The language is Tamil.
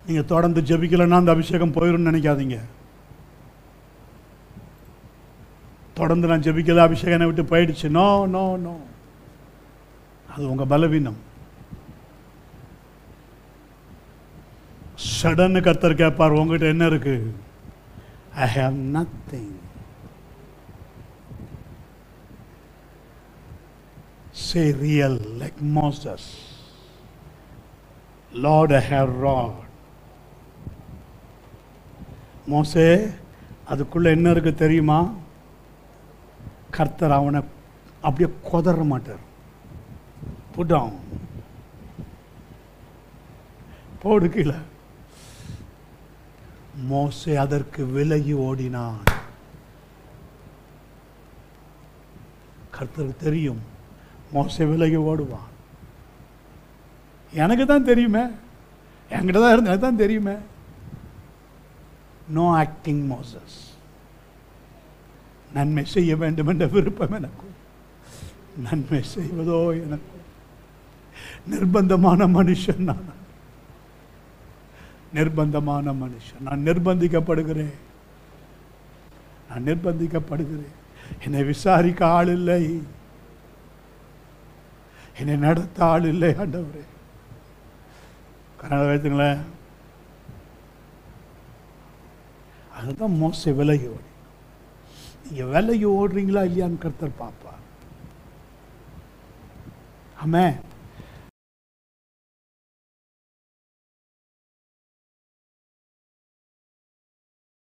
நீங்கள் தொடர்ந்து ஜெபிக்கலைன்னா அந்த அபிஷேகம் போயிடும்னு நினைக்காதீங்க தொடர்ந்து நான் ஜெபிக்கல அபிஷேகம் என்னை விட்டு போயிடுச்சு நோ நோ நோ அது உங்கள் பலவீனம் சடன்னு கர்த்தர் கேட்பார் உங்ககிட்ட என்ன இருக்கு I have nothing say real like Moses Lord I have rod மோசே அதுக்குள்ள என்ன இருக்கு தெரியுமா கர்த்தர் அவனை அப்படியே கொதற மாட்டார் புடம் போடு கீழே மோசே அதற்கு விலகி ஓடினான் கர்த்தருக்கு தெரியும் மோசே விலகி ஓடுவான் எனக்கு தான் தெரியுமே என்கிட்ட தான் இருந்து எனக்கு தான் தெரியுமே நோ ஆக்டிங் மோசஸ் நன்மை செய்ய வேண்டும் என்ற விருப்பம் எனக்கும் நன்மை செய்வதோ எனக்கு நிர்பந்தமான மனுஷன் நான் நிர்பந்தமான மனுஷன் நான் நிர்பந்திக்கப்படுகிறேன் நான் நிர்பந்திக்கப்படுகிறேன் என்னை விசாரிக்க ஆள் இல்லை என்னை நடத்த ஆள் இல்லை ஆண்டவரே கன்னட வைத்துங்களேன் அதுதான் மோச விலகி ஓடி நீங்க விலகி ஓடுறீங்களா இல்லையான்னு கர்த்தர் பார்ப்பார் ஆமே